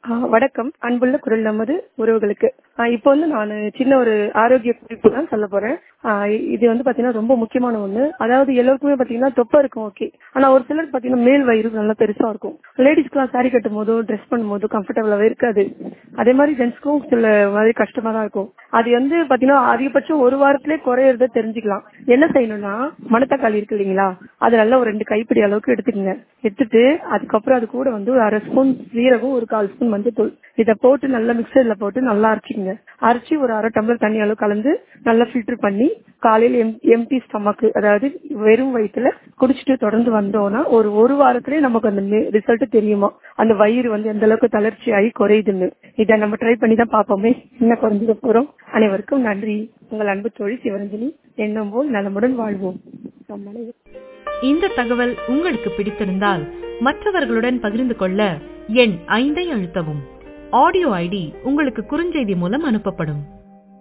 ஆ, வணக்கம் அன்புள்ள குரல் நமது உறவுகளுக்கு ஆ, இப்போ வந்து நான் சின்ன ஒரு ஆரோக்கிய குறிப்பு தான் சொல்ல போறேன் ஆ, இது வந்து பாத்தீங்கன்னா ரொம்ப முக்கியமான ஒண்ணு அதாவது எல்லாருக்குமே பாத்தீங்கன்னா தொப்பை இருக்கும் ஓகே ஆனா ஒரு சிலர் பாத்தீங்கன்னா மேல் வயிறு நல்லா பெருசா இருக்கும் லேடிஸ்க்குலாம் சாரி கட்டும் போதோ ட்ரெஸ் பண்ணும் போதோ கம்ஃபர்டபுளாவே இருக்காது அதே மாதிரி ஜென்ஸ்க்கும் சில மாதிரி கஷ்டமா தான் இருக்கும் அது வந்து பாத்தீங்கன்னா அதிகபட்சம் ஒரு வாரத்திலே குறையறத தெரிஞ்சுக்கலாம் என்ன செய்யணும்னா மணத்தக்காளி இருக்கு இல்லைங்களா அது நல்லா ஒரு ரெண்டு கைப்பிடி அளவுக்கு எடுத்துக்கங்க எடுத்துட்டு அதுக்கப்புறம் அது கூட வந்து ஒரு அரை ஸ்பூன் சீரகம் ஒரு கால் ஸ்பூன் மஞ்சத்தூள் இதை போட்டு நல்லா மிக்சர்ல போட்டு நல்லா அரைச்சிக்கங்க அரைச்சி ஒரு அரை டம்ளர் தண்ணி அளவு கலந்து நல்லா ஃபில்டர் பண்ணி காலையில எம்டி ஸ்டமக்கு அதாவது வெறும் வயிற்றுல குடிச்சிட்டு தொடர்ந்து வந்தோம்னா ஒரு ஒரு வாரத்திலே நமக்கு அந்த ரிசல்ட் தெரியுமா அந்த வயிறு வந்து எந்த அளவுக்கு தளர்ச்சி ஆகி குறையுதுன்னு இதை நம்ம ட்ரை பண்ணி தான் பார்ப்போமே என்ன குறைஞ்சிட போறோம் அனைவருக்கும் நன்றி உங்கள் அன்பு தோழி சிவரஞ்சனி எண்ணம் போல் நலமுடன் வாழ்வோம் நம் அனைவரும் இந்த தகவல் உங்களுக்கு பிடித்திருந்தால் மற்றவர்களுடன் பகிர்ந்து கொள்ள எண் ஐந்தை அழுத்தவும் ஆடியோ ஐடி உங்களுக்கு குறுஞ்செய்தி மூலம் அனுப்பப்படும்